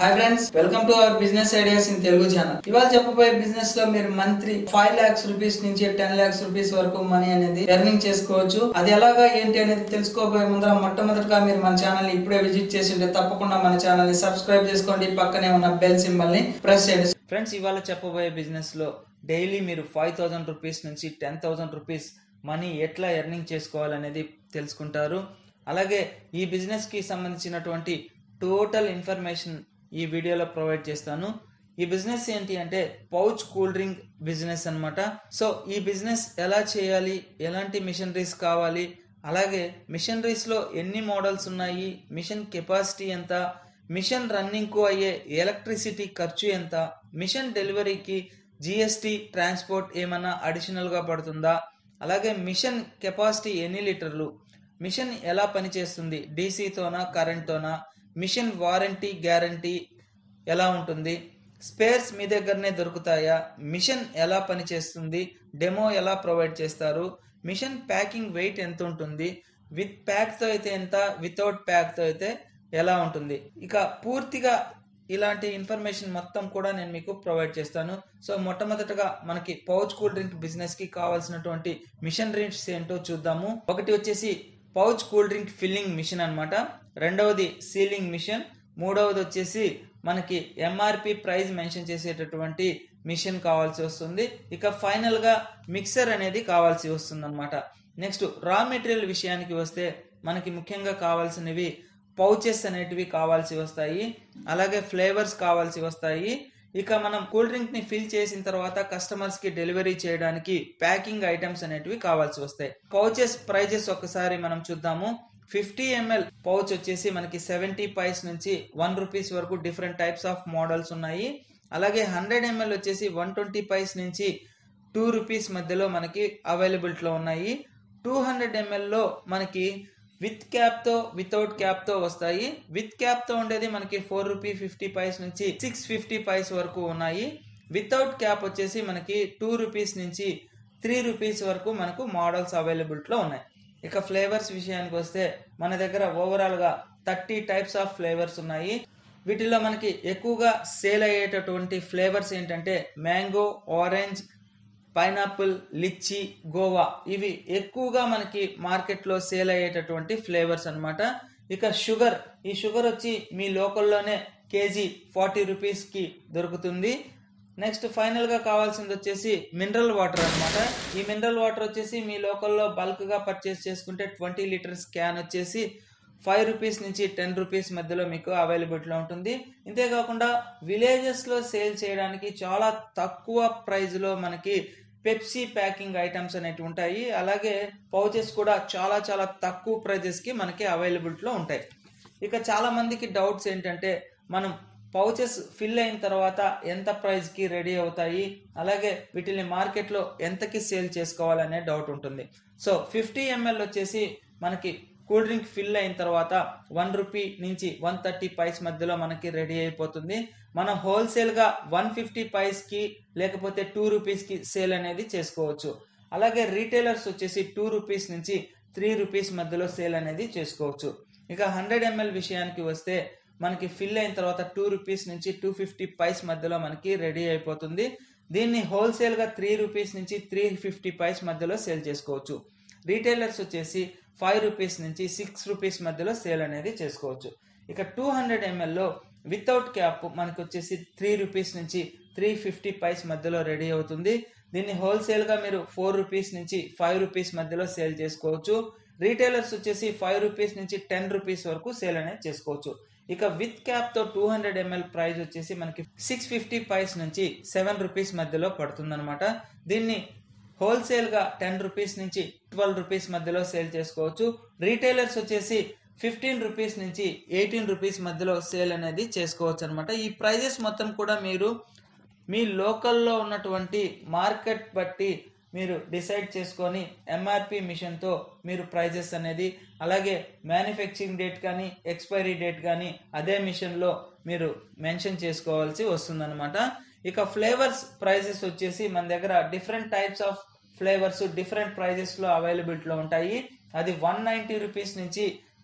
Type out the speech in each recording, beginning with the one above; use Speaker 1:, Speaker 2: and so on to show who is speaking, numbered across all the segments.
Speaker 1: hi friends welcome to our business ideas in Telugu channel ఇవాళ చెప్పబోయే business లో మీరు మంత్లీ ఫైవ్ లాక్స్ రూపీస్ నుంచి టెన్ లాక్స్ రూపీస్ వరకు మనీ అనేది ఎర్నింగ్ చేసుకోవచ్చు అది ఎలాగా ఏంటి అనేది తెలుసుకోబోయే ముందర మొట్టమొదటిగా మీరు మన ఛానల్ ఇప్పుడే విజిట్ చేసి ఉంటే తప్పకుండా మన ఛానల్ ని సబ్స్క్రైబ్ చేసుకోండి పక్కనే ఉన్న బెల్ సింబల్ ని ప్రెస్ చేయండి ఫ్రెండ్స్ ఇవాళ చెప్పబోయే బిజినెస్ లో డైలీ మీరు ఫైవ్ థౌసండ్ రూపీస్ నుంచి టెన్ థౌసండ్ రూపీస్ మనీ ఎట్లా ఎర్నింగ్ చేసుకోవాలనేది తెలుసుకుంటారు అలాగే ఈ బిజినెస్ కి సంబంధించినటువంటి టోటల్ ఇన్ఫర్మేషన్ ఈ వీడియోలో ప్రొవైడ్ చేస్తాను ఈ బిజినెస్ ఏంటి అంటే పౌచ్ కూల్ డ్రింక్ బిజినెస్ అన్నమాట సో ఈ బిజినెస్ ఎలా చేయాలి ఎలాంటి మిషనరీస్ కావాలి అలాగే మిషనరీస్ లో ఎన్ని మోడల్స్ ఉన్నాయి మిషన్ కెపాసిటీ ఎంత మిషన్ రన్నింగ్ కు అయ్యే ఎలక్ట్రిసిటీ ఖర్చు ఎంత మిషన్ డెలివరీకి జిఎస్టి ట్రాన్స్పోర్ట్ ఏమైనా అడిషనల్ గా పడుతుందా అలాగే మిషన్ కెపాసిటీ ఎన్ని లీటర్లు మిషన్ ఎలా పనిచేస్తుంది డీసీతోనా కరెంట్తోనా మిషన్ వారంటీ గ్యారంటీ ఎలా ఉంటుంది స్పేర్స్ మీ దగ్గరనే దొరుకుతాయా మిషన్ ఎలా పనిచేస్తుంది డెమో ఎలా ప్రొవైడ్ చేస్తారు మిషన్ ప్యాకింగ్ వెయిట్ ఎంత ఉంటుంది విత్ ప్యాక్తో అయితే ఎంత వితౌట్ ప్యాక్తో అయితే ఎలా ఉంటుంది ఇక పూర్తిగా ఇలాంటి ఇన్ఫర్మేషన్ మొత్తం కూడా నేను మీకు ప్రొవైడ్ చేస్తాను సో మొట్టమొదటగా మనకి పౌచ్ కూల్ డ్రింక్ బిజినెస్ కి కావాల్సినటువంటి మిషనరీస్ ఏంటో చూద్దాము ఒకటి వచ్చేసి pouch cool drink filling machine అన్నమాట రెండవది సీలింగ్ మిషన్ మూడవది వచ్చేసి మనకి ఎంఆర్పి ప్రైస్ మెన్షన్ చేసేటటువంటి మిషన్ కావాల్సి వస్తుంది ఇక ఫైనల్ గా మిక్సర్ అనేది కావాల్సి వస్తుంది అనమాట నెక్స్ట్ రా మెటీరియల్ విషయానికి వస్తే మనకి ముఖ్యంగా కావాల్సినవి పౌచెస్ అనేటివి కావాల్సి వస్తాయి అలాగే ఫ్లేవర్స్ కావాల్సి వస్తాయి ఇక మనం కూల్ డ్రింక్ ని ఫిల్ చేసిన తర్వాత కస్టమర్స్ కి డెలివరీ చేయడానికి ప్యాకింగ్ ఐటమ్స్ అనేటివి కావాల్సి వస్తాయి పౌచెస్ ప్రైజెస్ ఒకసారి మనం చూద్దాము ఫిఫ్టీ ఎంఎల్ పౌచ్ వచ్చేసి మనకి సెవెంటీ పైస్ నుంచి వన్ రూపీస్ వరకు డిఫరెంట్ టైప్స్ ఆఫ్ మోడల్స్ ఉన్నాయి అలాగే హండ్రెడ్ ఎంఎల్ వచ్చేసి వన్ ట్వంటీ పైస్ నుంచి టూ రూపీస్ మధ్యలో మనకి అవైలబిలిటీలో ఉన్నాయి టూ హండ్రెడ్ ఎంఎల్లో మనకి విత్ క్యాప్తో వితౌట్ క్యాప్తో వస్తాయి విత్ క్యాప్తో ఉండేది మనకి ఫోర్ రూపీ ఫిఫ్టీ పైస్ నుంచి సిక్స్ ఫిఫ్టీ పైస్ వరకు ఉన్నాయి వితౌట్ క్యాప్ వచ్చేసి మనకి టూ రూపీస్ నుంచి త్రీ రూపీస్ వరకు మనకు మోడల్స్ అవైలబిలిటీలో ఉన్నాయి ఇక ఫ్లేవర్స్ విషయానికి వస్తే మన దగ్గర ఓవరాల్ గా థర్టీ టైప్స్ ఆఫ్ ఫ్లేవర్స్ ఉన్నాయి వీటిలో మనకి ఎక్కువగా సేల్ అయ్యేటటువంటి ఫ్లేవర్స్ ఏంటంటే mango orange pineapple lychee guava ఇవి ఎక్కువగా మనకి మార్కెట్లో సేల్ అయ్యేటటువంటి ఫ్లేవర్స్ అన్నమాట ఇక షుగర్ ఈ షుగర్ వచ్చి మీ లోకల్లోనే కేజీ ఫార్టీ రూపీస్కి దొరుకుతుంది నెక్స్ట్ ఫైనల్ గా కావాల్సింది వచ్చేసి మినరల్ వాటర్ అన్నమాట ఈ మినరల్ వాటర్ వచ్చేసి మీ లోకల్లో బల్క్ గా పర్చేస్ చేసుకుంటే ట్వంటీ లీటర్స్ క్యాన్ వచ్చేసి ఫైవ్ రూపీస్ నుంచి టెన్ రూపీస్ మధ్యలో మీకు అవైలబిలిటీలో ఉంటుంది ఇంతేకాకుండా విలేజెస్ లో సేల్ చేయడానికి చాలా తక్కువ ప్రైస్ లో మనకి పెప్సీ ప్యాకింగ్ ఐటమ్స్ అనేవి ఉంటాయి అలాగే పౌచెస్ కూడా చాలా చాలా తక్కువ ప్రైజెస్ కి మనకి అవైలబిలిటీలో ఉంటాయి ఇక చాలా మందికి డౌట్స్ ఏంటంటే మనం పౌచెస్ ఫిల్ అయిన తర్వాత ఎంత ప్రైస్ కి రెడీ అవుతాయి అలాగే వీటిని మార్కెట్ లో ఎంతకి సేల్ చేసుకోవాలనే డౌట్ ఉంటుంది సో ఫిఫ్టీ ఎంఎల్ వచ్చేసి మనకి కూల్ డ్రింక్ ఫిల్ అయిన తర్వాత వన్ రూపీ నుంచి వన్ థర్టీ పైస్ మధ్యలో మనకి రెడీ అయిపోతుంది మనం హోల్సేల్ గా వన్ ఫిఫ్టీ పైస్ కి లేకపోతే టూ రూపీస్ కి సేల్ అనేది చేసుకోవచ్చు అలాగే రీటైలర్స్ వచ్చేసి టూ రూపీస్ నుంచి త్రీ రూపీస్ మధ్యలో సేల్ అనేది చేసుకోవచ్చు ఇక హండ్రెడ్ ఎంఎల్ విషయానికి వస్తే మనకి ఫిల్ అయిన తర్వాత టూ రూపీస్ నుంచి టూ ఫిఫ్టీ పైస్ మధ్యలో మనకి రెడీ అయిపోతుంది దీన్ని హోల్సేల్ గా త్రీ రూపీస్ నుంచి త్రీ ఫిఫ్టీ పైస్ మధ్యలో సేల్ చేసుకోవచ్చు రీటైలర్స్ వచ్చేసి ఫైవ్ రూపీస్ నుంచి సిక్స్ రూపీస్ మధ్యలో సేల్ అనేది చేసుకోవచ్చు ఇక టూ హండ్రెడ్ ఎంఎల్లో వితౌట్ క్యాప్ మనకి వచ్చేసి త్రీ రూపీస్ నుంచి త్రీ ఫిఫ్టీ పైస్ మధ్యలో రెడీ అవుతుంది దీన్ని హోల్సేల్ గా మీరు ఫోర్ రూపీస్ నుంచి ఫైవ్ రూపీస్ మధ్యలో సేల్ చేసుకోవచ్చు రీటైలర్స్ వచ్చేసి ఫైవ్ రూపీస్ నుంచి టెన్ రూపీస్ వరకు సేల్ అనేది చేసుకోవచ్చు ఇక విత్ క్యాప్ తో టూ హండ్రెడ్ ఎంఎల్ ప్రైస్ వచ్చేసి మనకి సిక్స్ ఫిఫ్టీ పైస్ నుంచి సెవెన్ రూపీస్ మధ్యలో పడుతుందన్నమాట దీన్ని హోల్సేల్ గా టెన్ రూపీస్ నుంచి ట్వెల్వ్ రూపీస్ మధ్యలో సేల్ చేసుకోవచ్చు రీటైలర్స్ వచ్చేసి ఫిఫ్టీన్ రూపీస్ నుంచి ఎయిటీన్ రూపీస్ మధ్యలో సేల్ అనేది చేసుకోవచ్చు అనమాట ఈ ప్రైజెస్ మొత్తం కూడా మీరు మీ లోకల్లో ఉన్నటువంటి మార్కెట్ బట్టి మీరు డిసైడ్ చేసుకొని ఎంఆర్పి మిషన్తో మీరు ప్రైజెస్ అనేది అలాగే మ్యానుఫ్యాక్చరింగ్ డేట్ కానీ ఎక్స్పైరీ డేట్ కానీ అదే మిషన్లో మీరు మెన్షన్ చేసుకోవాల్సి వస్తుందన్నమాట ఇక ఫ్లేవర్స్ ప్రైజెస్ వచ్చేసి మన దగ్గర different types of flavours different ప్రైజెస్లో అవైలబిలిటీలో ఉంటాయి అది వన్ నైంటీ రూపీస్ నుంచి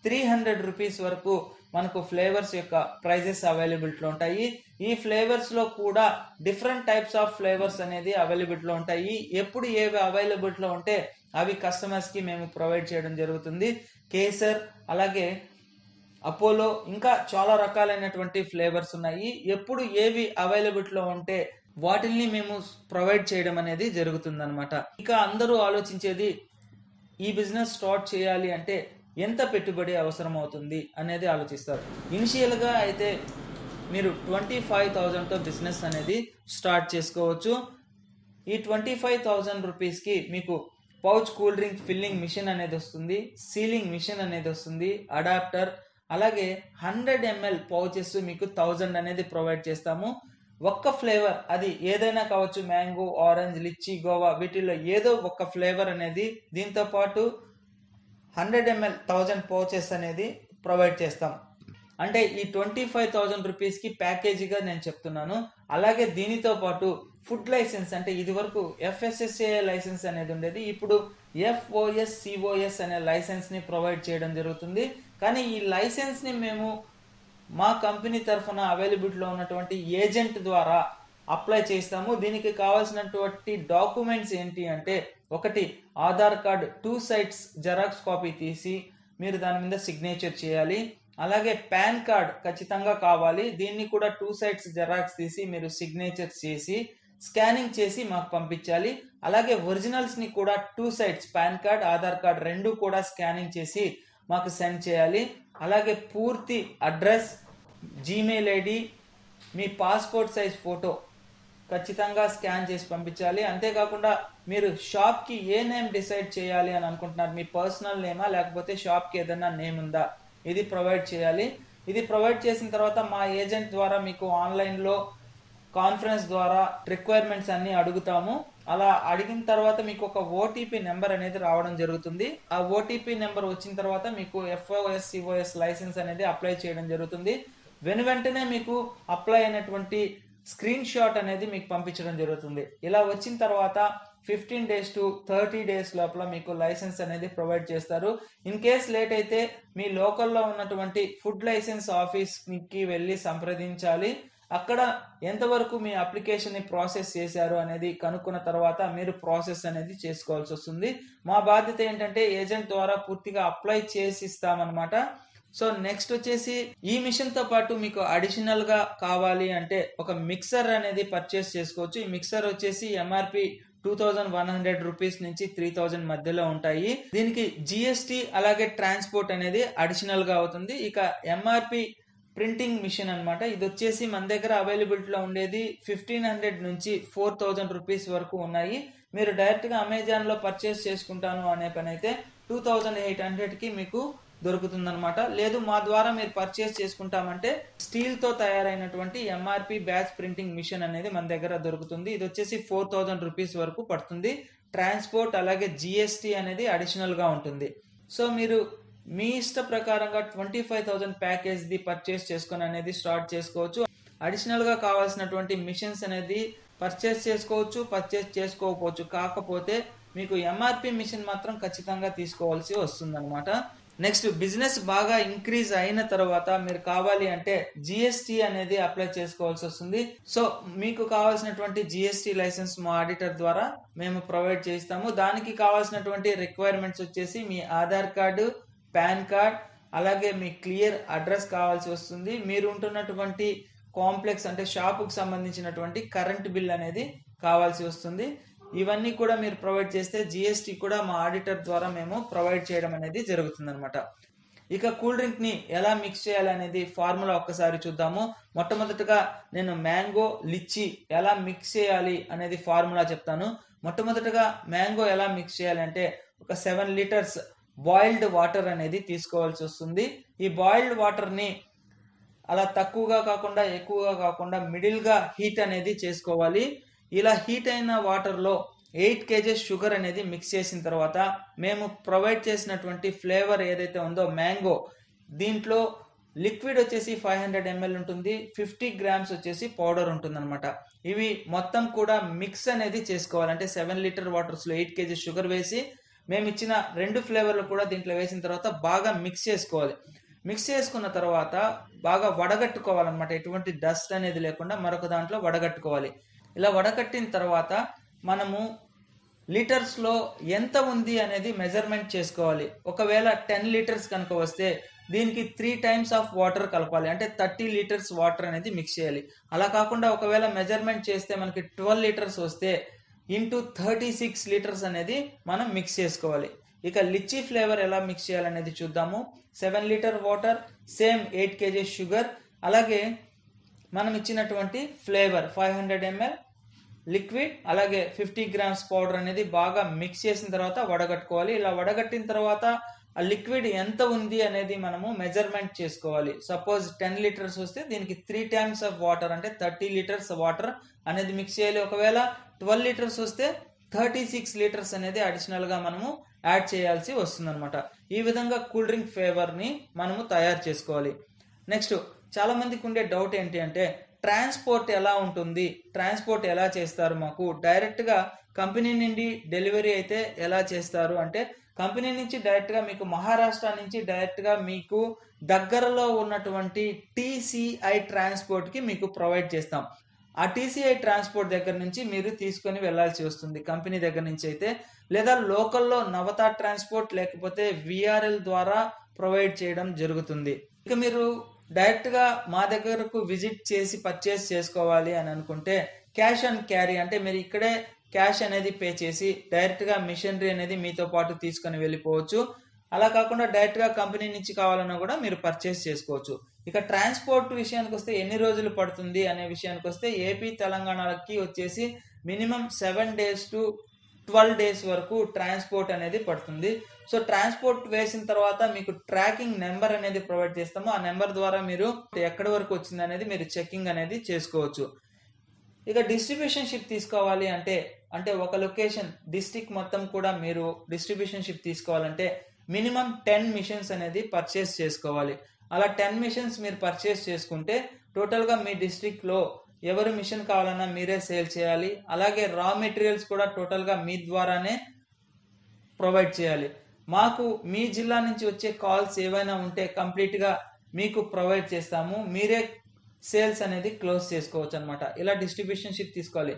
Speaker 1: త్రీ హండ్రెడ్ రూపీస్ వరకు మనకు ఫ్లేవర్స్ యొక్క ప్రైజెస్ అవైలబిలిటీలో ఉంటాయి ఈ ఫ్లేవర్స్ లో కూడా డిఫరెంట్ టైప్స్ ఆఫ్ ఫ్లేవర్స్ అనేది అవైలబిలిటీలో ఉంటాయి ఎప్పుడు ఏవి అవైలబిలిటీలో ఉంటే అవి కస్టమర్స్ కి మేము ప్రొవైడ్ చేయడం జరుగుతుంది కేసర్ అలాగే అపోలో ఇంకా చాలా రకాలైనటువంటి ఫ్లేవర్స్ ఉన్నాయి ఎప్పుడు ఏవి అవైలబిలిటీలో ఉంటే వాటిల్ని మేము ప్రొవైడ్ చేయడం అనేది జరుగుతుందన్నమాట ఇంకా అందరూ ఆలోచించేది ఈ బిజినెస్ స్టార్ట్ చేయాలి అంటే ఎంత పెట్టుబడి అవసరం అవుతుంది అనేది ఆలోచిస్తారు ఇనిషియల్ గా అయితే మీరు ట్వంటీ ఫైవ్ థౌజండ్తో బిజినెస్ అనేది స్టార్ట్ చేసుకోవచ్చు ఈ ట్వంటీ ఫైవ్ థౌజండ్ రూపీస్కి మీకు pouch cool drink filling machine అనేది వస్తుంది సీలింగ్ మిషన్ అనేది వస్తుంది అడాప్టర్ అలాగే హండ్రెడ్ ఎంఎల్ పౌచెస్ మీకు థౌజండ్ అనేది ప్రొవైడ్ చేస్తాము ఒక్క ఫ్లేవర్ అది ఏదైనా కావచ్చు మ్యాంగో ఆరెంజ్ లిచ్చి గోవా వీటిల్లో ఏదో ఒక్క ఫ్లేవర్ అనేది దీంతో పాటు హండ్రెడ్ ఎంఎల్ థౌజండ్ పౌచెస్ అనేది ప్రొవైడ్ చేస్తాం అంటే ఈ ట్వంటీ ఫైవ్ థౌజండ్ రూపీస్కి ప్యాకేజీగా నేను చెప్తున్నాను అలాగే దీనితో పాటు ఫుడ్ లైసెన్స్ అంటే ఇది వరకు ఎఫ్ఎస్ఎస్ఏ లైసెన్స్ అనేది ఉండేది ఇప్పుడు ఎఫ్ఓఎస్ సిఓఎస్ అనే లైసెన్స్ని ప్రొవైడ్ చేయడం జరుగుతుంది కానీ ఈ లైసెన్స్ని మేము మా కంపెనీ తరఫున అవైలబిలిటీలో ఉన్నటువంటి ఏజెంట్ ద్వారా అప్లై చేస్తాము దీనికి కావాల్సినటువంటి డాక్యుమెంట్స్ ఏంటి అంటే ఒకటి Aadhaar card two sides xerox copy తీసి మీరు దాని మీద సిగ్నేచర్ చేయాలి అలాగే పాన్ కార్డ్ ఖచ్చితంగా కావాలి దీన్ని కూడా టూ సైడ్స్ జెరాక్స్ తీసి మీరు సిగ్నేచర్ చేసి స్కానింగ్ చేసి మాకు పంపించాలి అలాగే ఒరిజినల్స్ ని కూడా two sides pan card Aadhaar card రెండు కూడా స్కానింగ్ చేసి మాకు సెండ్ చేయాలి అలాగే పూర్తి అడ్రస్ జీమెయిల్ ఐడి మీ పాస్పోర్ట్ సైజ్ ఫోటో ఖచ్చితంగా స్కాన్ చేసి పంపించాలి అంతేకాకుండా మీరు షాప్కి ఏ నేమ్ డిసైడ్ చేయాలి అని అనుకుంటున్నారు మీ పర్సనల్ నేమా లేకపోతే షాప్కి ఏదైనా నేమ్ ఉందా ఇది ప్రొవైడ్ చేయాలి ఇది ప్రొవైడ్ చేసిన తర్వాత మా ఏజెంట్ ద్వారా మీకు ఆన్లైన్లో కాన్ఫరెన్స్ ద్వారా రిక్వైర్మెంట్స్ అన్ని అడుగుతాము అలా అడిగిన తర్వాత మీకు ఒక ఓటీపీ నెంబర్ అనేది రావడం జరుగుతుంది ఆ ఓటీపీ నెంబర్ వచ్చిన తర్వాత మీకు ఎఫ్ఓఎస్ సిఓఎస్ లైసెన్స్ అనేది అప్లై చేయడం జరుగుతుంది వెను వెంటనే మీకు అప్లై అయినటువంటి స్క్రీన్ షాట్ అనేది మీకు పంపించడం జరుగుతుంది ఇలా వచ్చిన తర్వాత fifteen days to thirty days లోపల మీకు లైసెన్స్ అనేది ప్రొవైడ్ చేస్తారు ఇన్ కేస్ లేట్ అయితే మీ లోకల్లో ఉన్నటువంటి ఫుడ్ లైసెన్స్ ఆఫీస్కి వెళ్ళి సంప్రదించాలి అక్కడ ఎంతవరకు మీ అప్లికేషన్ ని ప్రాసెస్ చేశారు అనేది కనుక్కున్న తర్వాత మీరు ప్రాసెస్ అనేది చేసుకోవాల్సి వస్తుంది మా బాధ్యత ఏంటంటే ఏజెంట్ ద్వారా పూర్తిగా అప్లై చేసి ఇస్తామన్నమాట సో నెక్స్ట్ వచ్చేసి ఈ మిషన్ తో పాటు మీకు అడిషనల్ గా కావాలి అంటే ఒక మిక్సర్ అనేది పర్చేస్ చేసుకోవచ్చు ఈ మిక్సర్ వచ్చేసి MRP two thousand one hundred rupees నుంచి త్రీ థౌజండ్ మధ్యలో ఉంటాయి దీనికి జిఎస్టి అలాగే ట్రాన్స్పోర్ట్ అనేది అడిషనల్ గా అవుతుంది ఇక ఎంఆర్పి ప్రింటింగ్ మిషన్ అన్నమాట ఇది వచ్చేసి మన దగ్గర అవైలబిలిటీలో ఉండేది ఫిఫ్టీన్ హండ్రెడ్ నుంచి ఫోర్ థౌజండ్ రూపీస్ వరకు ఉన్నాయి మీరు డైరెక్ట్ గా అమెజాన్ లో పర్చేస్ చేసుకుంటాను అనే పని అయితే టూ థౌజండ్ ఎయిట్ హండ్రెడ్ కి మీకు దొరుకుతుందన్నమాట లేదు మా ద్వారా మీరు పర్చేస్ చేసుకుంటామంటే స్టీల్ తో తయారైనటువంటి ఎంఆర్పి బ్యాచ్ ప్రింటింగ్ మిషన్ అనేది మన దగ్గర దొరుకుతుంది ఇది వచ్చేసి ఫోర్ థౌజండ్ రూపీస్ వరకు పడుతుంది ట్రాన్స్పోర్ట్ అలాగే జిఎస్టి అనేది అడిషనల్ గా ఉంటుంది సో మీరు మీ ఇష్ట ప్రకారంగా ట్వంటీ ఫైవ్ థౌసండ్ ప్యాకేజ్ ది పర్చేస్ చేసుకొని అనేది స్టార్ట్ చేసుకోవచ్చు అడిషనల్ గా కావాల్సినటువంటి మిషన్స్ అనేది పర్చేస్ చేసుకోవచ్చు పర్చేస్ చేసుకోకపోవచ్చు కాకపోతే మీకు ఎంఆర్పి మిషన్ మాత్రం ఖచ్చితంగా తీసుకోవాల్సి వస్తుంది నెక్స్ట్ బిజినెస్ బాగా ఇంక్రీజ్ అయిన తర్వాత మీరు కావాలి అంటే జిఎస్టి అనేది అప్లై చేసుకోవాల్సి వస్తుంది సో మీకు కావాల్సినటువంటి జిఎస్టి లైసెన్స్ మా ఆడిటర్ ద్వారా మేము ప్రొవైడ్ చేస్తాము దానికి కావాల్సినటువంటి రిక్వైర్మెంట్స్ వచ్చేసి మీ ఆధార్ కార్డు పాన్ కార్డ్ అలాగే మీ క్లియర్ అడ్రస్ కావాల్సి వస్తుంది మీరు ఉంటున్నటువంటి కాంప్లెక్స్ అంటే షాపుకు సంబంధించినటువంటి కరెంట్ బిల్ అనేది కావాల్సి వస్తుంది ఇవన్నీ కూడా మీరు ప్రొవైడ్ చేస్తే జిఎస్టి కూడా మా ఆడిటర్ ద్వారా మేము ప్రొవైడ్ చేయడం అనేది జరుగుతుంది ఇక కూల్ డ్రింక్ ని ఎలా మిక్స్ చేయాలనేది ఫార్ములా ఒక్కసారి చూద్దాము మొట్టమొదటిగా నేను మ్యాంగో లిచ్చి ఎలా మిక్స్ చేయాలి అనేది ఫార్ములా చెప్తాను మొట్టమొదటిగా మ్యాంగో ఎలా మిక్స్ చేయాలంటే ఒక సెవెన్ లీటర్స్ బాయిల్డ్ వాటర్ అనేది తీసుకోవాల్సి వస్తుంది ఈ బాయిల్డ్ వాటర్ ని అలా తక్కువగా కాకుండా ఎక్కువగా కాకుండా మిడిల్ గా హీట్ అనేది చేసుకోవాలి ఇలా హీట్ అయిన వాటర్ లో ఎయిట్ కేజెస్ షుగర్ అనేది మిక్స్ చేసిన తర్వాత మేము ప్రొవైడ్ చేసినటువంటి ఫ్లేవర్ ఏదైతే ఉందో మ్యాంగో దీంట్లో లిక్విడ్ వచ్చేసి ఫైవ్ హండ్రెడ్ ఎంఎల్ ఉంటుంది ఫిఫ్టీ గ్రామ్స్ వచ్చేసి పౌడర్ ఉంటుంది అనమాట ఇవి మొత్తం కూడా మిక్స్ అనేది చేసుకోవాలి అంటే సెవెన్ లీటర్ వాటర్స్ లో ఎయిట్ కేజీ షుగర్ వేసి మేము ఇచ్చిన రెండు ఫ్లేవర్లు కూడా దీంట్లో వేసిన తర్వాత బాగా మిక్స్ చేసుకోవాలి మిక్స్ చేసుకున్న తర్వాత బాగా వడగట్టుకోవాలన్నమాట ఎటువంటి డస్ట్ అనేది లేకుండా మరొక దాంట్లో వడగట్టుకోవాలి ఇలా వడగట్టిన తర్వాత మనము లీటర్స్లో ఎంత ఉంది అనేది మెజర్మెంట్ చేసుకోవాలి ఒకవేళ టెన్ లీటర్స్ కనుక వస్తే దీనికి త్రీ టైమ్స్ ఆఫ్ వాటర్ కలపాలి అంటే థర్టీ లీటర్స్ వాటర్ అనేది మిక్స్ చేయాలి అలా కాకుండా ఒకవేళ మెజర్మెంట్ చేస్తే మనకి ట్వెల్వ్ లీటర్స్ వస్తే ఇంటూ థర్టీ సిక్స్ లీటర్స్ అనేది మనం మిక్స్ చేసుకోవాలి ఇక లిచ్చీ ఫ్లేవర్ ఎలా మిక్స్ చేయాలనేది చూద్దాము seven litre water same eight KGs sugar అలాగే మనం ఇచ్చినటువంటి flavour five hundred ML liquid అలాగే ఫిఫ్టీ గ్రామ్స్ పౌడర్ అనేది బాగా మిక్స్ చేసిన తర్వాత వడగట్టుకోవాలి ఇలా వడగట్టిన తర్వాత ఆ లిక్విడ్ ఎంత ఉంది అనేది మనము మెజర్మెంట్ చేసుకోవాలి సపోజ్ టెన్ లీటర్స్ వస్తే దీనికి త్రీ టైమ్స్ ఆఫ్ వాటర్ అంటే థర్టీ లీటర్స్ వాటర్ అనేది మిక్స్ చేయాలి ఒకవేళ ట్వెల్వ్ లీటర్స్ వస్తే థర్టీ సిక్స్ లీటర్స్ అనేది అడిషనల్ గా మనము యాడ్ చేయాల్సి వస్తుందన్నమాట ఈ విధంగా కూల్ డ్రింక్ ఫ్లేవర్ ని మనము తయారు చేసుకోవాలి నెక్స్ట్ చాలా మందికి ఉండే డౌట్ ఏంటి అంటే ట్రాన్స్పోర్ట్ ఎలా ఉంటుంది ట్రాన్స్పోర్ట్ ఎలా చేస్తారు మాకు డైరెక్ట్ గా కంపెనీ నుండి డెలివరీ అయితే ఎలా చేస్తారు అంటే కంపెనీ నుంచి డైరెక్ట్ గా మీకు మహారాష్ట్ర నుంచి డైరెక్ట్ గా మీకు దగ్గరలో ఉన్నటువంటి టీసీఐ ట్రాన్స్పోర్ట్ కి మీకు ప్రొవైడ్ చేస్తాం ఆ టీసీఐ ట్రాన్స్పోర్ట్ దగ్గర నుంచి మీరు తీసుకొని వెళ్లాల్సి వస్తుంది కంపెనీ దగ్గర నుంచి అయితే లేదా లోకల్లో నవత ట్రాన్స్పోర్ట్ లేకపోతే విఆర్ఎల్ ద్వారా ప్రొవైడ్ చేయడం జరుగుతుంది ఇక మీరు డైరెక్ట్ గా మా దగ్గరకు విజిట్ చేసి పర్చేస్ చేసుకోవాలి అని అనుకుంటే క్యాష్ అండ్ క్యారీ అంటే మీరు ఇక్కడే క్యాష్ అనేది పే చేసి డైరెక్ట్ గా మిషనరీ అనేది మీతో పాటు తీసుకొని వెళ్ళిపోవచ్చు అలా కాకుండా డైరెక్ట్ గా కంపెనీ నుంచి కావాలన్నా కూడా మీరు పర్చేస్ చేసుకోవచ్చు ఇక ట్రాన్స్పోర్ట్ విషయానికి వస్తే ఎన్ని రోజులు పడుతుంది అనే విషయానికి వస్తే ఏపీ తెలంగాణకి వచ్చేసి minimum seven days to twelve days వరకు ట్రాన్స్పోర్ట్ అనేది పడుతుంది సో ట్రాన్స్పోర్ట్ వేసిన తర్వాత మీకు ట్రాకింగ్ నెంబర్ అనేది ప్రొవైడ్ చేస్తాము ఆ నెంబర్ ద్వారా మీరు ఎక్కడి వరకు వచ్చింది అనేది మీరు చెకింగ్ అనేది చేసుకోవచ్చు ఇక డిస్ట్రిబ్యూషన్ షిప్ తీసుకోవాలి అంటే అంటే ఒక లొకేషన్ డిస్ట్రిక్ట్ మొత్తం కూడా మీరు డిస్ట్రిబ్యూషన్ షిప్ తీసుకోవాలంటే మినిమం టెన్ మిషన్స్ అనేది పర్చేస్ చేసుకోవాలి అలా టెన్ మిషన్స్ మీరు పర్చేస్ చేసుకుంటే టోటల్గా మీ డిస్ట్రిక్ట్లో ఎవరు మిషన్ కావాలన్నా మీరే సేల్ చేయాలి అలాగే రా మెటీరియల్స్ కూడా టోటల్గా మీ ద్వారానే ప్రొవైడ్ చేయాలి మాకు మీ జిల్లా నుంచి వచ్చే కాల్స్ ఏవైనా ఉంటే కంప్లీట్గా మీకు ప్రొవైడ్ చేస్తాము మీరే సేల్స్ అనేది క్లోజ్ చేసుకోవచ్చు అనమాట ఇలా డిస్ట్రిబ్యూషన్ షిప్ తీసుకోవాలి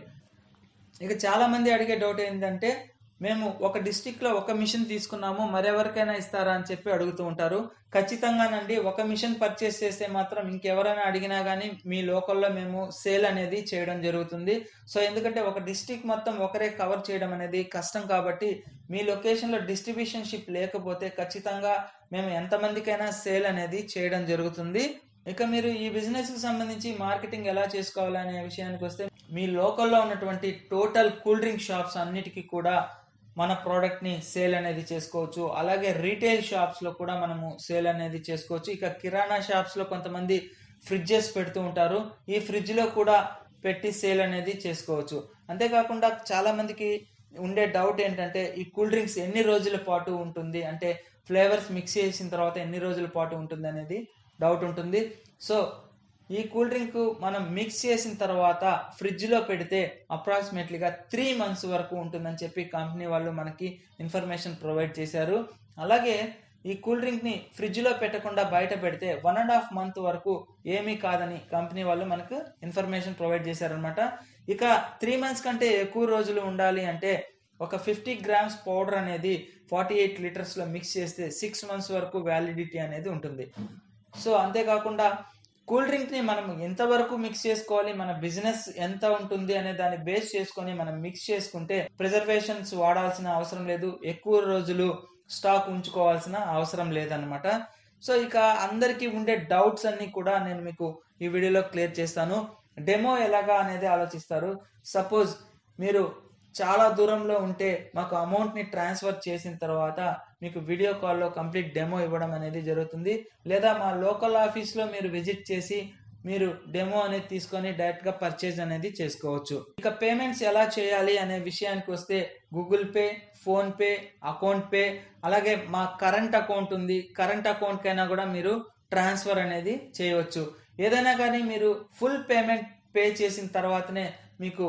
Speaker 1: ఇక చాలా మంది అడిగే డౌట్ ఏంటంటే మేము ఒక డిస్టిక్ లో ఒక మిషన్ తీసుకున్నాము మరెవరికైనా ఇస్తారా అని చెప్పి అడుగుతూ ఉంటారు ఖచ్చితంగానండి ఒక మిషన్ పర్చేస్ చేస్తే మాత్రం ఇంకెవరైనా అడిగినా గానీ మీ లోకల్లో మేము సేల్ అనేది చేయడం జరుగుతుంది సో ఎందుకంటే ఒక డిస్టిక్ మొత్తం ఒకరే కవర్ చేయడం అనేది కష్టం కాబట్టి మీ లొకేషన్ లో డిస్ట్రిబ్యూషన్ షిప్ లేకపోతే ఖచ్చితంగా మేము ఎంతమందికైనా సేల్ అనేది చేయడం జరుగుతుంది ఇక మీరు ఈ బిజినెస్ కి సంబంధించి మార్కెటింగ్ ఎలా చేసుకోవాలనే విషయానికి వస్తే మీ లోకల్లో ఉన్నటువంటి టోటల్ కూల్ డ్రింక్ షాప్స్ అన్నిటికీ కూడా మన ప్రోడక్ట్ ని సేల్ అనేది చేసుకోవచ్చు అలాగే రీటైల్ షాప్స్ లో కూడా మనము సేల్ అనేది చేసుకోవచ్చు ఇక కిరాణా షాప్స్ లో కొంతమంది ఫ్రిడ్జెస్ పెడుతూ ఉంటారు ఈ ఫ్రిడ్జ్ లో కూడా పెట్టి సేల్ అనేది చేసుకోవచ్చు అంతేకాకుండా చాలా మందికి ఉండే డౌట్ ఏంటంటే ఈ కూల్ డ్రింక్స్ ఎన్ని రోజుల పాటు ఉంటుంది అంటే ఫ్లేవర్స్ మిక్స్ చేసిన తర్వాత ఎన్ని రోజుల పాటు ఉంటుంది అనేది డౌట్ ఉంటుంది సో ఈ కూల్ డ్రింక్ మనం మిక్స్ చేసిన తర్వాత ఫ్రిడ్జ్ లో పెడితే అప్రాక్సిమేట్లీగా త్రీ మంత్స్ వరకు ఉంటుందని చెప్పి కంపెనీ వాళ్ళు మనకి ఇన్ఫర్మేషన్ ప్రొవైడ్ చేశారు అలాగే ఈ కూల్ డ్రింక్ ని ఫ్రిడ్జ్ లో పెట్టకుండా బయట పెడితే వన్ అండ్ హాఫ్ మంత్ వరకు ఏమీ కాదని కంపెనీ వాళ్ళు మనకు ఇన్ఫర్మేషన్ ప్రొవైడ్ చేశారనమాట ఇక త్రీ మంత్స్ కంటే ఎక్కువ రోజులు ఉండాలి అంటే ఒక ఫిఫ్టీ గ్రామ్స్ పౌడర్ అనేది ఫార్టీ ఎయిట్ లీటర్స్ లో మిక్స్ చేస్తే సిక్స్ మంత్స్ వరకు వ్యాలిడిటీ అనేది ఉంటుంది సో అంతేకాకుండా కూల్ డ్రింక్ ని మనం ఎంతవరకు మిక్స్ చేసుకోవాలి మన బిజినెస్ ఎంత ఉంటుంది అనే దాన్ని బేస్ చేసుకొని మనం మిక్స్ చేసుకుంటే ప్రిజర్వేషన్స్ వాడాల్సిన అవసరం లేదు ఎక్కువ రోజులు స్టాక్ ఉంచుకోవాల్సిన అవసరం లేదనమాట సో ఇక అందరికీ ఉండే డౌట్స్ అన్ని కూడా నేను మీకు ఈ వీడియోలో క్లియర్ చేస్తాను డెమో ఎలాగా అనేది ఆలోచిస్తారు సపోజ్ మీరు చాలా దూరంలో ఉంటే మాకు అమౌంట్ ని ట్రాన్స్ఫర్ చేసిన తర్వాత మీకు వీడియో కాల్లో కంప్లీట్ డెమో ఇవ్వడం అనేది జరుగుతుంది లేదా మా లోకల్ ఆఫీస్ లో మీరు విజిట్ చేసి మీరు డెమో అనేది తీసుకొని డైరెక్ట్ గా పర్చేజ్ అనేది చేసుకోవచ్చు ఇక పేమెంట్స్ ఎలా చేయాలి అనే విషయానికి వస్తే Google Pay PhonePe account pay అలాగే మా కరెంట్ అకౌంట్ ఉంది కరెంట్ అకౌంట్ కైనా కూడా మీరు ట్రాన్స్ఫర్ అనేది చేయవచ్చు ఏదైనా కానీ మీరు ఫుల్ పేమెంట్ పే చేసిన తర్వాతనే మీకు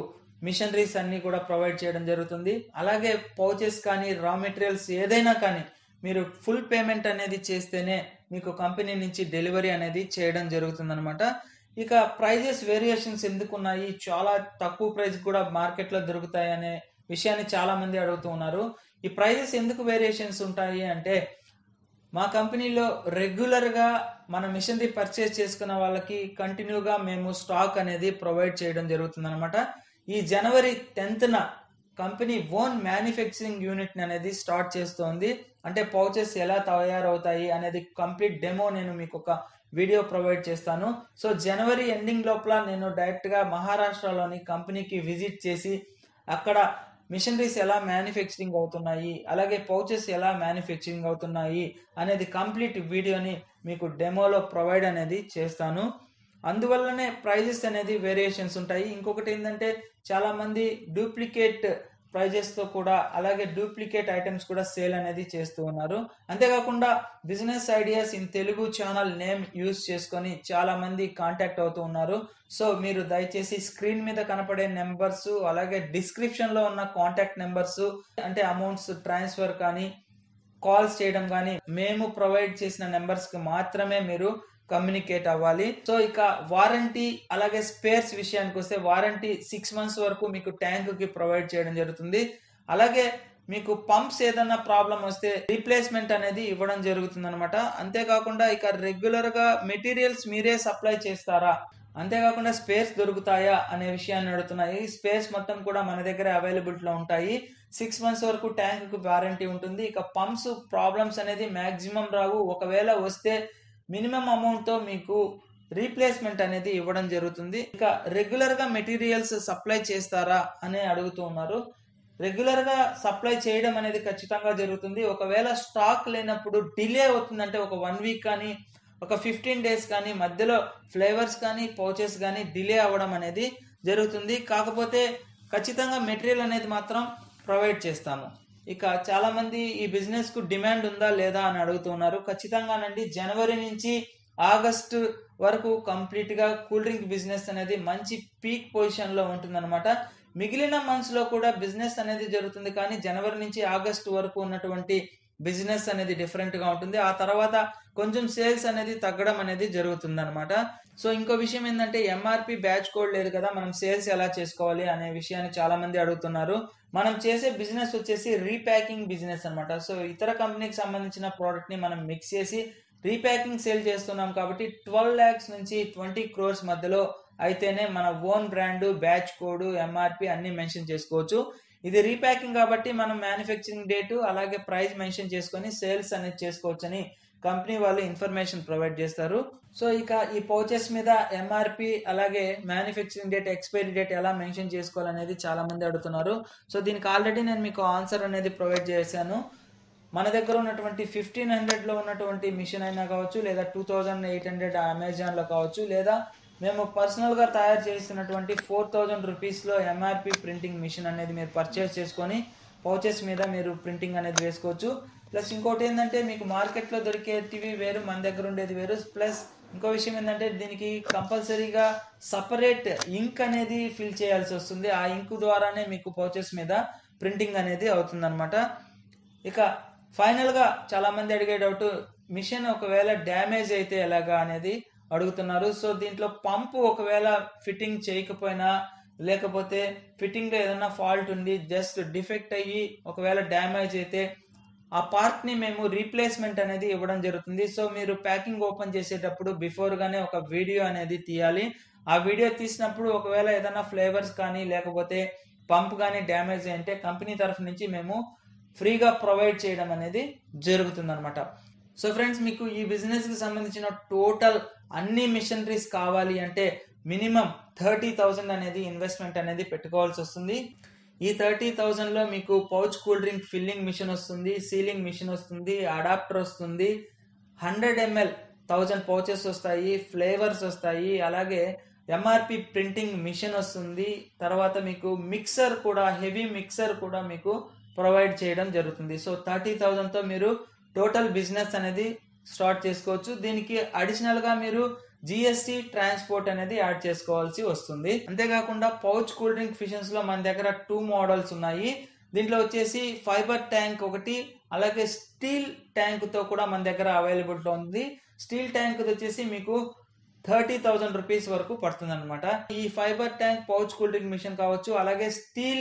Speaker 1: మిషనరీస్ అన్ని కూడా ప్రొవైడ్ చేయడం జరుగుతుంది అలాగే పౌచెస్ కానీ రా మెటీరియల్స్ ఏదైనా కానీ మీరు ఫుల్ పేమెంట్ అనేది చేస్తేనే మీకు కంపెనీ నుంచి డెలివరీ అనేది చేయడం జరుగుతుంది అనమాట ఇక ప్రైజెస్ వేరియేషన్స్ ఎందుకు ఉన్నాయి చాలా తక్కువ ప్రైస్ కూడా మార్కెట్లో దొరుకుతాయి అనే విషయాన్ని చాలా మంది అడుగుతూ ఉన్నారు ఈ ప్రైజెస్ ఎందుకు వేరియేషన్స్ ఉంటాయి అంటే మా కంపెనీలో రెగ్యులర్గా మన మిషనరీ పర్చేస్ చేసుకున్న వాళ్ళకి కంటిన్యూగా మేము స్టాక్ అనేది ప్రొవైడ్ చేయడం జరుగుతుంది అనమాట ఈ జనవరి టెన్త్న కంపెనీ ఓన్ మ్యానుఫ్యాక్చరింగ్ యూనిట్ అనేది స్టార్ట్ చేస్తోంది అంటే పౌచెస్ ఎలా తయారవుతాయి అనేది కంప్లీట్ డెమో నేను మీకు ఒక వీడియో ప్రొవైడ్ చేస్తాను సో జనవరి ఎండింగ్ లోపల నేను డైరెక్ట్గా మహారాష్ట్రలోని కంపెనీకి విజిట్ చేసి అక్కడ మిషనరీస్ ఎలా మ్యానుఫ్యాక్చరింగ్ అవుతున్నాయి అలాగే పౌచెస్ ఎలా మ్యానుఫ్యాక్చరింగ్ అవుతున్నాయి అనేది కంప్లీట్ వీడియోని మీకు డెమోలో ప్రొవైడ్ అనేది చేస్తాను అందువల్లనే ప్రైజెస్ అనేది వేరియేషన్స్ ఉంటాయి ఇంకొకటి ఏంటంటే చాలా మంది డూప్లికేట్ ప్రైజెస్ తో కూడా అలాగే డూప్లికేట్ ఐటమ్స్ కూడా సేల్ అనేది చేస్తూ ఉన్నారు అంతేకాకుండా business ideas in Telugu channel name use చేసుకొని చాలా మంది కాంటాక్ట్ అవుతూ ఉన్నారు సో మీరు దయచేసి స్క్రీన్ మీద కనపడే నెంబర్స్ అలాగే డిస్క్రిప్షన్ లో ఉన్న కాంటాక్ట్ నెంబర్స్ అంటే అమౌంట్స్ ట్రాన్స్ఫర్ కానీ కాల్స్ చేయడం కానీ మేము ప్రొవైడ్ చేసిన నెంబర్స్ కి మాత్రమే మీరు కమ్యూనికేట్ అవ్వాలి సో ఇక వారంటీ అలాగే స్పేర్స్ విషయానికి వస్తే వారంటీ సిక్స్ మంత్స్ వరకు మీకు ట్యాంక్ కి ప్రొవైడ్ చేయడం జరుగుతుంది అలాగే మీకు పంప్స్ ఏదన్నా ప్రాబ్లం వస్తే రీప్లేస్మెంట్ అనేది ఇవ్వడం జరుగుతుంది అనమాట అంతేకాకుండా ఇక రెగ్యులర్ గా మెటీరియల్స్ మీరే సప్లై చేస్తారా అంతేకాకుండా స్పేస్ దొరుకుతాయా అనే విషయాన్ని అడుగుతున్నాయి స్పేస్ మొత్తం కూడా మన దగ్గర అవైలబిలిటీలో ఉంటాయి సిక్స్ మంత్స్ వరకు ట్యాంక్ కు వారంటీ ఉంటుంది ఇక పంప్స్ ప్రాబ్లమ్స్ అనేది మాక్సిమం రావు ఒకవేళ వస్తే మినిమం అమౌంట్ తో మీకు రీప్లేస్మెంట్ అనేది ఇవ్వడం జరుగుతుంది ఇక రెగ్యులర్ గా మెటీరియల్స్ సప్లై చేస్తారా అని అడుగుతూ ఉన్నారు రెగ్యులర్ గా సప్లై చేయడం అనేది ఖచ్చితంగా జరుగుతుంది ఒకవేళ స్టాక్ లేనప్పుడు డిలే అవుతుందంటే ఒక వన్ వీక్ కానీ ఒక ఫిఫ్టీన్ డేస్ కానీ మధ్యలో ఫ్లేవర్స్ కానీ పౌచెస్ కానీ డిలే అవ్వడం అనేది జరుగుతుంది కాకపోతే ఖచ్చితంగా మెటీరియల్ అనేది మాత్రం ప్రొవైడ్ చేస్తాము ఇక చాలా మంది ఈ బిజినెస్ కు డిమాండ్ ఉందా లేదా అని అడుగుతున్నారు ఖచ్చితంగానండి జనవరి నుంచి ఆగస్టు వరకు కంప్లీట్ గా కూల్ డ్రింక్ బిజినెస్ అనేది మంచి పీక్ పొజిషన్ లో ఉంటుందన్నమాట మిగిలిన మంత్స్ లో కూడా బిజినెస్ అనేది జరుగుతుంది కానీ జనవరి నుంచి ఆగస్టు వరకు ఉన్నటువంటి బిజినెస్ అనేది డిఫరెంట్ గా ఉంటుంది ఆ తర్వాత కొంచెం సేల్స్ అనేది తగ్గడం అనేది జరుగుతుంది అనమాట సో ఇంకో విషయం ఏంటంటే ఎంఆర్పి బ్యాచ్ కోడ్ లేదు కదా మనం సేల్స్ ఎలా చేసుకోవాలి అనే విషయాన్ని చాలా మంది అడుగుతున్నారు మనం చేసే బిజినెస్ వచ్చేసి రీప్యాకింగ్ బిజినెస్ అన్నమాట సో ఇతర కంపెనీకి సంబంధించిన ప్రోడక్ట్ ని మనం మిక్స్ చేసి రీప్యాకింగ్ సేల్ చేస్తున్నాం కాబట్టి ట్వెల్వ్ ల్యాక్స్ నుంచి ట్వంటీ క్రోర్స్ మధ్యలో అయితేనే మన own brand batch code MRP అన్ని మెన్షన్ చేసుకోవచ్చు ఇది రీప్యాకింగ్ కాబట్టి మనం మ్యానుఫ్యాక్చరింగ్ డేట్ అలాగే ప్రైస్ మెన్షన్ చేసుకొని సేల్స్ అనేది చేసుకోవచ్చని కంపెనీ వాళ్ళు ఇన్ఫర్మేషన్ ప్రొవైడ్ చేస్తారు సో ఇక ఈ పౌచెస్ మీద ఎంఆర్పి అలాగే మ్యానుఫ్యాక్చరింగ్ డేట్ ఎక్స్పైరీ డేట్ ఎలా మెన్షన్ చేసుకోవాలనేది చాలా మంది అడుగుతున్నారు సో దీనికి ఆల్రెడీ నేను మీకు ఆన్సర్ అనేది ప్రొవైడ్ చేశాను మన దగ్గర ఉన్నటువంటి ఫిఫ్టీన్ హండ్రెడ్ లో ఉన్నటువంటి మిషన్ అయినా కావచ్చు లేదా two thousand eight hundred Amazon లో కావచ్చు లేదా మేము పర్సనల్ గా తయారు చేస్తున్నటువంటి ఫోర్ థౌజండ్ రూపీస్ లో ఎంఆర్పి ప్రింటింగ్ మిషన్ అనేది మీరు పర్చేస్ చేసుకొని పౌచెస్ మీద మీరు ప్రింటింగ్ అనేది వేసుకోవచ్చు ప్లస్ ఇంకోటి ఏంటంటే మీకు మార్కెట్ లో దొరికేటివి వేరు మన దగ్గర ఉండేది వేరు ప్లస్ ఇంకో విషయం ఏంటంటే దీనికి కంపల్సరీగా సపరేట్ ఇంక్ అనేది ఫిల్ చేయాల్సి వస్తుంది ఆ ఇంక్ ద్వారానే మీకు పౌచెస్ మీద ప్రింటింగ్ అనేది అవుతుంది ఇక ఫైనల్ గా చాలా మంది అడిగే డౌట్ మిషన్ ఒకవేళ డ్యామేజ్ అయితే ఎలాగా అనేది అడుగుతున్నారు సో దీంట్లో పంపు ఒకవేళ ఫిట్టింగ్ చేయకపోయినా లేకపోతే ఫిట్టింగ్ లో ఏదైనా ఫాల్ట్ ఉండి జస్ట్ డిఫెక్ట్ అయ్యి ఒకవేళ డ్యామేజ్ అయితే ఆ పార్ట్ ని మేము రీప్లేస్మెంట్ అనేది ఇవ్వడం జరుగుతుంది సో మీరు ప్యాకింగ్ ఓపెన్ చేసేటప్పుడు బిఫోర్ గానే ఒక వీడియో అనేది తీయాలి ఆ వీడియో తీసినప్పుడు ఒకవేళ ఏదైనా ఫ్లేవర్స్ కానీ లేకపోతే పంప్ కానీ డ్యామేజ్ అంటే కంపెనీ తరఫు నుంచి మేము ఫ్రీగా ప్రొవైడ్ చేయడం అనేది జరుగుతుంది అనమాట సో ఫ్రెండ్స్ మీకు ఈ బిజినెస్ కి సంబంధించిన టోటల్ అన్ని మిషనరీస్ కావాలి అంటే మినిమం థర్టీ థౌజండ్ అనేది ఇన్వెస్ట్మెంట్ అనేది పెట్టుకోవాల్సి వస్తుంది ఈ థర్టీ థౌజండ్ లో మీకు pouch cool drink filling machine వస్తుంది సీలింగ్ మిషన్ వస్తుంది అడాప్టర్ వస్తుంది హండ్రెడ్ ఎంఎల్ థౌజండ్ పౌచెస్ వస్తాయి ఫ్లేవర్స్ వస్తాయి అలాగే ఎంఆర్పి ప్రింటింగ్ మిషన్ వస్తుంది తర్వాత మీకు మిక్సర్ కూడా హెవీ మిక్సర్ కూడా మీకు ప్రొవైడ్ చేయడం జరుగుతుంది సో థర్టీ థౌజండ్ తో మీరు టోటల్ బిజినెస్ అనేది స్టార్ట్ చేసుకోవచ్చు దీనికి అడిషనల్ గా మీరు జిఎస్టి ట్రాన్స్పోర్ట్ అనేది యాడ్ చేసుకోవాల్సి వస్తుంది అంతేకాకుండా పౌచ్ కూల్ డ్రింక్ ఫిషన్స్ లో మన దగ్గర టూ మోడల్స్ ఉన్నాయి దీంట్లో వచ్చేసి ఫైబర్ ట్యాంక్ ఒకటి అలాగే స్టీల్ ట్యాంక్ తో కూడా మన దగ్గర అవైలబుల్ ఉంది స్టీల్ ట్యాంక్ వచ్చేసి మీకు థర్టీ థౌజండ్ రూపీస్ వరకు పడుతుంది అనమాట ఈ fiber tank pouch cool drink machine కావచ్చు అలాగే steel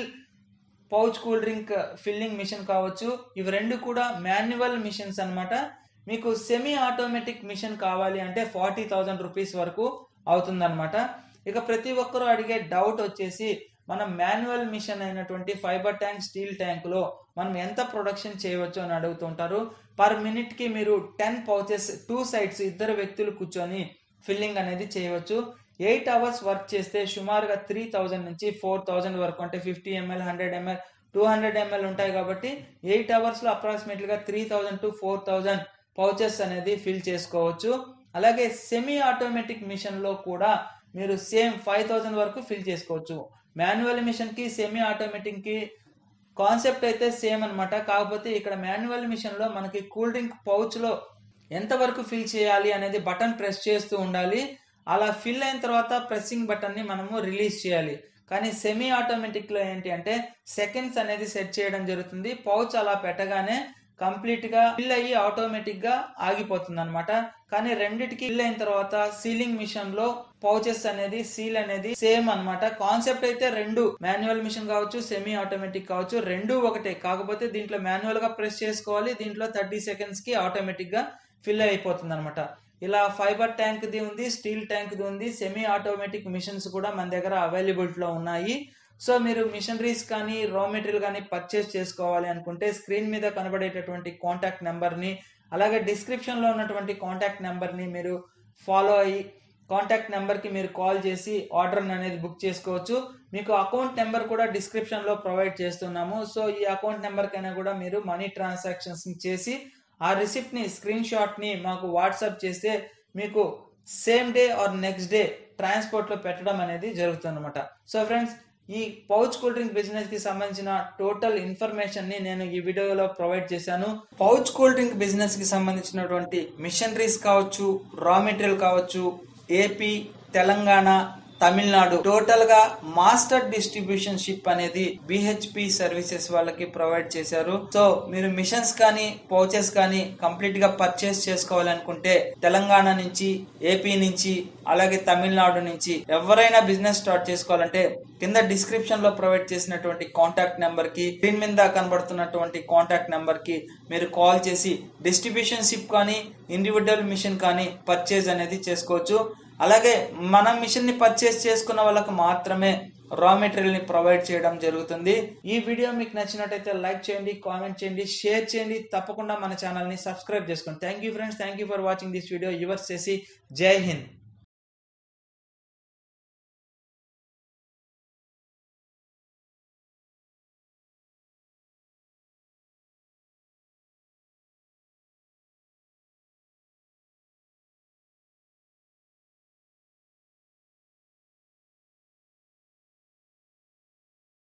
Speaker 1: pouch cool drink filling machine కావచ్చు ఇవి రెండు కూడా మాన్యువల్ మిషన్స్ అన్నమాట మీకు సెమీ ఆటోమేటిక్ మిషన్ కావాలి అంటే ఫార్టీ థౌజండ్ రూపీస్ వరకు అవుతుందన్నమాట ఇక ప్రతి ఒక్కరూ అడిగే డౌట్ వచ్చేసి మనం మాన్యువల్ మిషన్ అయినటువంటి ఫైబర్ ట్యాంక్ స్టీల్ ట్యాంక్ లో మనం ఎంత ప్రొడక్షన్ చేయవచ్చు అని అడుగుతుంటారు పర్ మినిట్ కి మీరు టెన్ పౌచెస్ టూ సైడ్స్ ఇద్దరు వ్యక్తులు కూర్చొని ఫిల్లింగ్ అనేది చేయవచ్చు ఎయిట్ అవర్స్ వర్క్ చేస్తే సుమారుగా త్రీ థౌజండ్ నుంచి ఫోర్ థౌజండ్ వరకు అంటే fifty ML hundred ML two hundred ML ఉంటాయి కాబట్టి ఎయిట్ అవర్స్ లో అప్రాక్సిమేట్లీ గా three thousand to four thousand pouches అనేది ఫిల్ చేసుకోవచ్చు అలాగే సెమీ ఆటోమేటిక్ మిషన్ లో కూడా మీరు సేమ్ ఫైవ్ థౌజండ్ వరకు ఫిల్ చేసుకోవచ్చు మాన్యువల్ మిషన్ కి సెమీ ఆటోమేటిక్ కి కాన్సెప్ట్ అయితే సేమ్ అన్నమాట కాకపోతే ఇక్కడ మాన్యువల్ మిషన్ లో మనకి కూల్ డ్రింక్ పౌచ్ లో ఎంత వరకు ఫిల్ చేయాలి అనేది బటన్ ప్రెస్ చేస్తూ ఉండాలి అలా ఫిల్ అయిన తర్వాత ప్రెస్సింగ్ బటన్ ని మనము రిలీజ్ చేయాలి కానీ సెమీ ఆటోమేటిక్ లో ఏంటి అంటే సెకండ్స్ అనేది సెట్ చేయడం జరుగుతుంది పౌచ్ అలా పెట్టగానే కంప్లీట్ గా ఫిల్ అయ్యి ఆటోమేటిక్ గా ఆగిపోతుంది అనమాట కానీ రెండిటికి ఫిల్ అయిన తర్వాత సీలింగ్ మిషన్ లో పౌచెస్ అనేది సీల్ అనేది సేమ్ అన్నమాట కాన్సెప్ట్ అయితే రెండు మాన్యువల్ మిషన్ కావచ్చు సెమీ ఆటోమేటిక్ కావచ్చు రెండు ఒకటే కాకపోతే దీంట్లో మాన్యువల్ గా ప్రెస్ చేసుకోవాలి దీంట్లో థర్టీ సెకండ్స్ కి ఆటోమేటిక్ గా ఫిల్ అయిపోతుంది అనమాట ఇలా ఫైబర్ ట్యాంక్ ది ఉంది స్టీల్ ట్యాంక్ ది ఉంది సెమీ ఆటోమేటిక్ మిషన్స్ కూడా మన దగ్గర అవైలబిలిటీ లో ఉన్నాయి సో మీరు మిషనరీస్ కానీ రా మెటీరియల్ కానీ పర్చేస్ చేసుకోవాలి అనుకుంటే స్క్రీన్ మీద కనబడేటటువంటి కాంటాక్ట్ నెంబర్ని అలాగే డిస్క్రిప్షన్లో ఉన్నటువంటి కాంటాక్ట్ నెంబర్ని మీరు ఫాలో అయ్యి కాంటాక్ట్ నెంబర్కి మీరు కాల్ చేసి ఆర్డర్ అనేది బుక్ చేసుకోవచ్చు మీకు అకౌంట్ నెంబర్ కూడా డిస్క్రిప్షన్లో ప్రొవైడ్ చేస్తున్నాము సో ఈ అకౌంట్ నెంబర్ కైనా కూడా మీరు మనీ ట్రాన్సాక్షన్స్ చేసి ఆ రిసిప్ట్ని స్క్రీన్ షాట్ని మాకు వాట్సాప్ చేస్తే మీకు same day or next day ట్రాన్స్పోర్ట్లో పెట్టడం అనేది జరుగుతుంది అనమాట సో ఫ్రెండ్స్ ఈ పౌచ్ కూల్ డ్రింక్ బిజినెస్ కి సంబంధించిన టోటల్ ఇన్ఫర్మేషన్ ని నేను ఈ వీడియోలో ప్రొవైడ్ చేశాను పౌచ్ కూల్ డ్రింక్ బిజినెస్ కి సంబంధించినటువంటి మిషనరీస్ కావచ్చు రా మెటీరియల్ కావచ్చు ఏపీ తెలంగాణ తమిళనాడు టోటల్ గా మాస్టర్ డిస్ట్రిబ్యూషన్ షిప్ అనేది బిహెచ్పి సర్వీసెస్ వాళ్ళకి ప్రొవైడ్ చేశారు సో మీరు మిషన్స్ కానీ పౌచెస్ కానీ కంప్లీట్ గా పర్చేస్ చేసుకోవాలనుకుంటే తెలంగాణ నుంచి ఏపీ నుంచి అలాగే తమిళనాడు నుంచి ఎవరైనా బిజినెస్ స్టార్ట్ చేసుకోవాలంటే కింద డిస్క్రిప్షన్ లో ప్రొవైడ్ చేసినటువంటి కాంటాక్ట్ నెంబర్ కి స్క్రీన్ మీద కనబడుతున్నటువంటి కాంటాక్ట్ నెంబర్ కి మీరు కాల్ చేసి డిస్ట్రిబ్యూషన్ షిప్ కానీ ఇండివిజువల్ మిషన్ కానీ పర్చేజ్ అనేది చేసుకోవచ్చు అలాగే మన మిషన్ ని పర్చేస్ చేసుకున్న వాళ్ళకు మాత్రమే రా మెటీరియల్ ని ప్రొవైడ్ చేయడం జరుగుతుంది ఈ వీడియో మీకు నచ్చినట్టయితే లైక్ చేయండి కామెంట్ చేయండి షేర్ చేయండి తప్పకుండా మన ఛానల్ ని సబ్స్క్రైబ్ చేసుకోండి thank you friends thank you for watching this video your చేసి జై హింద్